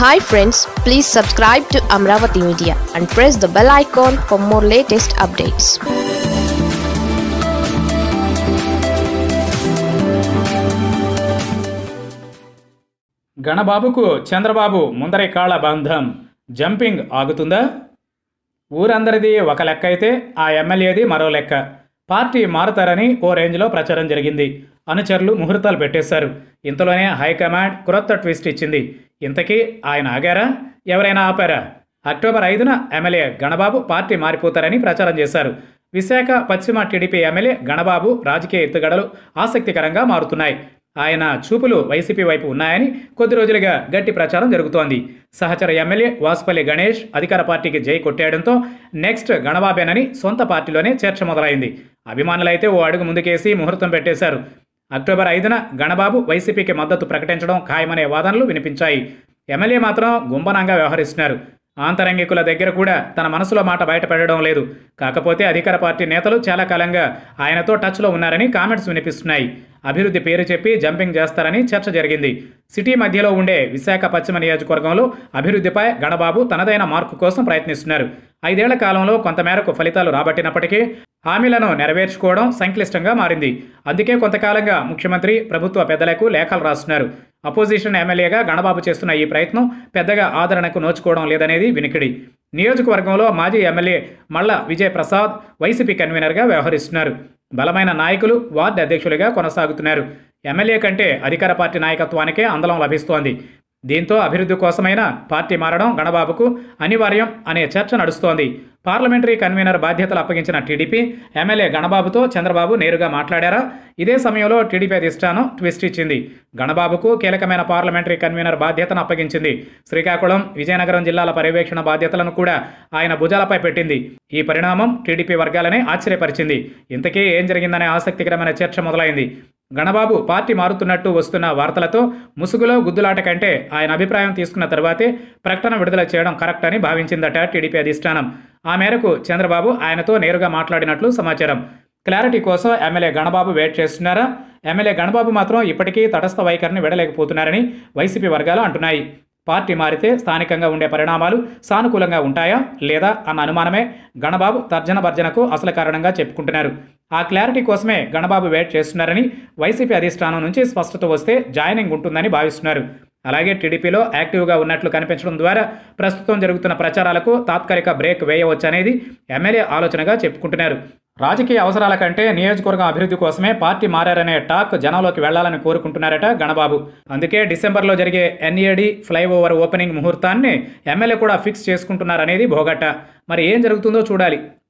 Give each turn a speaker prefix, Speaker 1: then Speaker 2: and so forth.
Speaker 1: hi friends please subscribe to Amaravati media and press the bell icon for more latest updates
Speaker 2: గణబాబుకు చంద్రబాబు ముందరి కాళ్ళ బంధం jumping ఆగుతుందా ఊరందరిది ఒక లెక్క అయితే ఆ ఎమ్మెల్యేది మరో లెక్క పార్టీ మారుతారని ఓ రేంజ్లో ప్రచారం జరిగింది అనుచరులు ముహూర్తాలు పెట్టేశారు ఇంతలోనే హైకమాండ్ క్రొత్త ట్విస్ట్ ఇచ్చింది ఇంతకీ ఆయన ఆగారా ఎవరైనా ఆపారా అక్టోబర్ ఐదున ఎమ్మెల్యే గణబాబు పార్టీ మారిపోతారని ప్రచారం చేశారు విశాఖ పశ్చిమ టీడీపీ ఎమ్మెల్యే గణబాబు రాజకీయ ఎత్తుగడలు ఆసక్తికరంగా మారుతున్నాయి ఆయన చూపులు వైసీపీ వైపు ఉన్నాయని కొద్ది రోజులుగా గట్టి ప్రచారం జరుగుతోంది సహచర ఎమ్మెల్యే వాసుపల్లి గణేష్ అధికార పార్టీకి జై కొట్టేయడంతో నెక్స్ట్ గణబాబేనని సొంత పార్టీలోనే చర్చ మొదలైంది అభిమానులైతే ఓ అడుగు ముందుకేసి ముహూర్తం పెట్టేశారు అక్టోబర్ ఐదున గణబాబు వైసీపీకి మద్దతు ప్రకటించడం ఖాయమనే వాదనలు వినిపించాయి ఎమ్మెల్యే మాత్రం గుంభనంగా వ్యవహరిస్తున్నారు ఆంతరంగికుల దగ్గర కూడా తన మనసులో మాట బయటపెట్టడం లేదు కాకపోతే అధికార పార్టీ నేతలు చాలా కాలంగా ఆయనతో టచ్లో ఉన్నారని కామెంట్స్ వినిపిస్తున్నాయి అభివృద్ధి పేరు చెప్పి జంపింగ్ చేస్తారని చర్చ జరిగింది సిటీ మధ్యలో ఉండే విశాఖ పశ్చిమ నియోజకవర్గంలో అభివృద్ధిపై గణబాబు తనదైన మార్కు కోసం ప్రయత్నిస్తున్నారు ఐదేళ్ల కాలంలో కొంతమేరకు ఫలితాలు రాబట్టినప్పటికీ హామీలను నెరవేర్చుకోవడం సంక్లిష్టంగా మారింది అందుకే కొంతకాలంగా ముఖ్యమంత్రి ప్రభుత్వ పెద్దలకు లేఖలు రాస్తున్నారు అపోజిషన్ ఎమ్మెల్యేగా గణబాబు చేస్తున్న ఈ ప్రయత్నం పెద్దగా ఆదరణకు నోచుకోవడం లేదనేది వినికిడి నియోజకవర్గంలో మాజీ ఎమ్మెల్యే మల్ల విజయ్ ప్రసాద్ వైసీపీ కన్వీనర్గా వ్యవహరిస్తున్నారు బలమైన నాయకులు వార్డు అధ్యక్షులుగా కొనసాగుతున్నారు ఎమ్మెల్యే కంటే అధికార పార్టీ నాయకత్వానికే అందలం లభిస్తోంది దీంతో అభివృద్ధి కోసమైనా పార్టీ మారడం గణబాబుకు అనివార్యం అనే చర్చ నడుస్తోంది పార్లమెంటరీ కన్వీనర్ బాధ్యతలు అప్పగించిన టీడీపీ ఎమ్మెల్యే గణబాబుతో చంద్రబాబు నేరుగా మాట్లాడారా ఇదే సమయంలో టీడీపీ అధిష్టానం ట్విస్ట్ ఇచ్చింది గణబాబుకు కీలకమైన పార్లమెంటరీ కన్వీనర్ బాధ్యతను అప్పగించింది శ్రీకాకుళం విజయనగరం జిల్లాల పర్యవేక్షణ బాధ్యతలను కూడా ఆయన భుజాలపై పెట్టింది ఈ పరిణామం టీడీపీ వర్గాలనే ఆశ్చర్యపరిచింది ఇంతకీ ఏం జరిగిందనే ఆసక్తికరమైన చర్చ మొదలైంది గణబాబు పార్టీ మారుతున్నట్టు వస్తున్న వార్తలతో ముసుగులో గుద్దులాట కంటే ఆయన అభిప్రాయం తీసుకున్న తర్వాతే ప్రకటన విడుదల చేయడం కరెక్ట్ అని భావించిందట టీడీపీ అధిష్టానం ఆ మేరకు చంద్రబాబు ఆయనతో నేరుగా మాట్లాడినట్లు సమాచారం క్లారిటీ కోసం ఎమ్మెల్యే గణబాబు వెయిట్ చేస్తున్నారా ఎమ్మెల్యే గణబాబు మాత్రం ఇప్పటికీ తటస్థ వైఖరిని విడలేకపోతున్నారని వైసీపీ వర్గాలు అంటున్నాయి పార్టీ మారితే స్థానికంగా ఉండే పరిణామాలు సానుకూలంగా ఉంటాయా లేదా అన్న అనుమానమే గణబాబు తర్జన భర్జనకు అసలు కారణంగా చెప్పుకుంటున్నారు ఆ క్లారిటీ కోసమే గణబాబు వెయిట్ చేస్తున్నారని వైసీపీ అధిష్టానం నుంచి స్పష్టత వస్తే జాయినింగ్ ఉంటుందని భావిస్తున్నారు అలాగే టీడీపీలో యాక్టివ్గా ఉన్నట్లు కనిపించడం ద్వారా ప్రస్తుతం జరుగుతున్న ప్రచారాలకు తాత్కాలిక బ్రేక్ వేయవచ్చనేది ఎమ్మెల్యే ఆలోచనగా చెప్పుకుంటున్నారు రాజకీయ అవసరాల కంటే నియోజకవర్గం అభివృద్ధి కోసమే పార్టీ మారారనే టాక్ జనంలోకి వెళ్లాలని కోరుకుంటున్నారట గణబాబు అందుకే డిసెంబర్లో జరిగే ఎన్ఏడి ఫ్లైఓవర్ ఓపెనింగ్ ముహూర్తాన్ని ఎమ్మెల్యే కూడా ఫిక్స్ చేసుకుంటున్నారనేది భోగట్ట మరి ఏం జరుగుతుందో చూడాలి